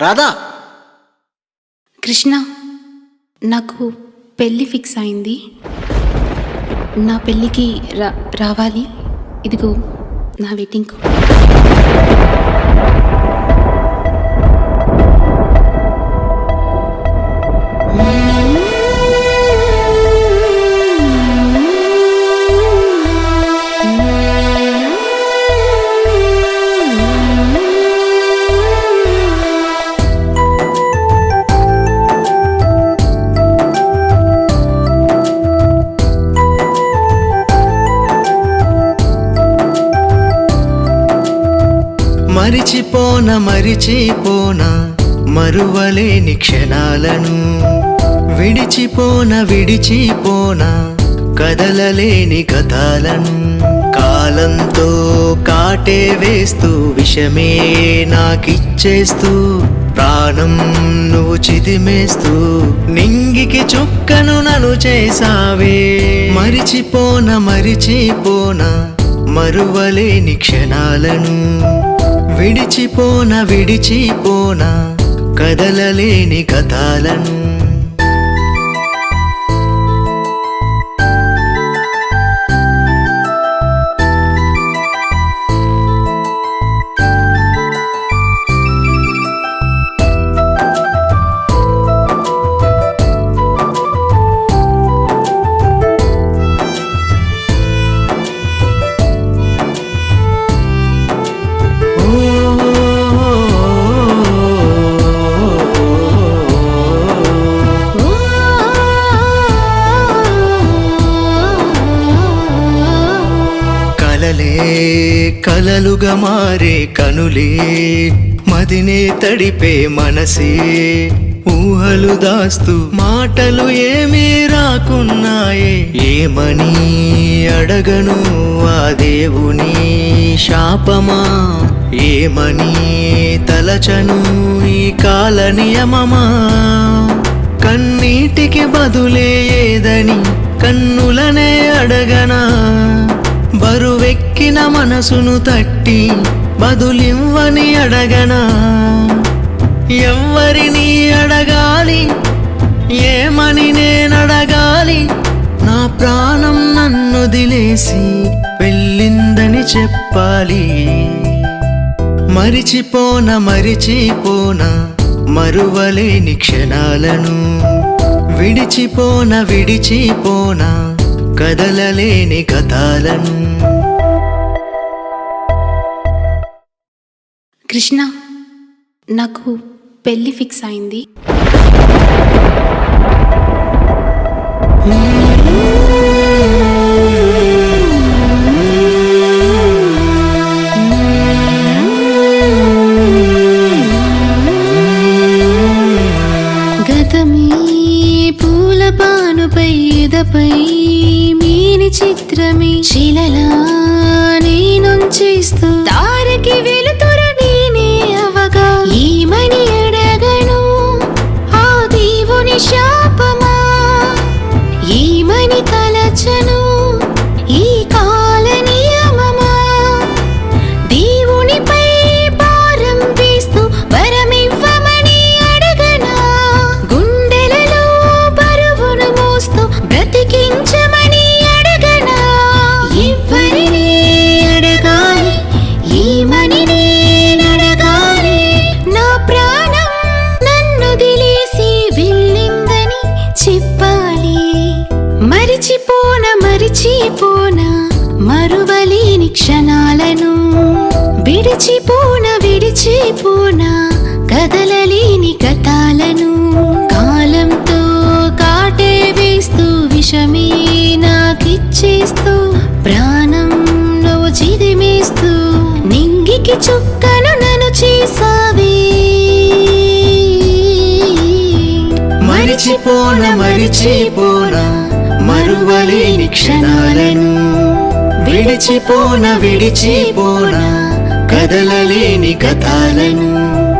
రాధా కృష్ణ నాకు పెళ్ళి ఫిక్స్ అయింది నా పెళ్ళికి రా రావాలి ఇదిగో నా వెడ్డింగ్ కోడ్. మరిచిపోన మరిచిపోన మరువలేని క్షణాలను విడిచిపోన విడిచిపోన కదలలేని గతాలను కాలంతో కాటే వేస్తూ విషమే నాకిచ్చేస్తూ ప్రాణం నువ్వు చిదిమేస్తూ నింగికి చుక్కను నన్ను చేసావే మరిచిపోన మరిచిపోన మరువలేని క్షణాలను విడిచిపోన విడిచిపోన కదలలేని గతాలను కలలే కలలుగా మారే కనులే మదినే తడిపే మనసే ఊహలు దాస్తూ మాటలు ఏమీ రాకున్నాయే ఏమని అడగను ఆ దేవుని శాపమా ఏమని తలచను ఈ కాల నియమమా కన్నీటికి బదులే ఏదని కన్నులనే అడగనా బరువెక్కిన మనసును తట్టి బదులివ్వని అడగనా ఎవ్వరిని అడగాలి ఏమని నేనడగాలి నా ప్రాణం నన్ను దిలేసి వెళ్ళిందని చెప్పాలి మరిచిపోన మరిచిపోన మరువలేని క్షణాలను విడిచిపోన విడిచిపోన కదలలేని గతాలను కృష్ణ నాకు పెళ్ళి ఫిక్స్ అయింది గతమే పూల పానుపై ఎదపై మీని చిత్రమే శిలలా నేనుంచేస్తూ తారకి వెలుతుర నేనే అవగా ఏమని అడగను ఆ దేవుని శాపమా ఏమని తలచను ఈ కాల నియమమా దేవునిపై భారం వేస్తూ వరమివ్వమని అడగనా గుండెలలో బరువును మోస్తూ బ్రతికించమని అడగనా ఎవ్వరిని అడగాలి ఏమని నేనడగాలి నా ప్రాణం నన్ను దిలేసి వెళ్ళిందని చెప్పాలి మరిచిపోన మరిచిపోన మరువలేని క్షణాలను విడిచిపోన విడిచిపోన కదలలేని గతాలను కాలంతో కాటే వేస్తూ విషమే నాకిచ్చేస్తూ ప్రాణం నువ్వు చిదిమేస్తూ నింగికి చుక్కను నన్ను చేసావే మరిచిపోన మరిచిపోన మరువలేని క్షణాలను విడిచిపోన విడిచిపోన కదలలేని గతాలను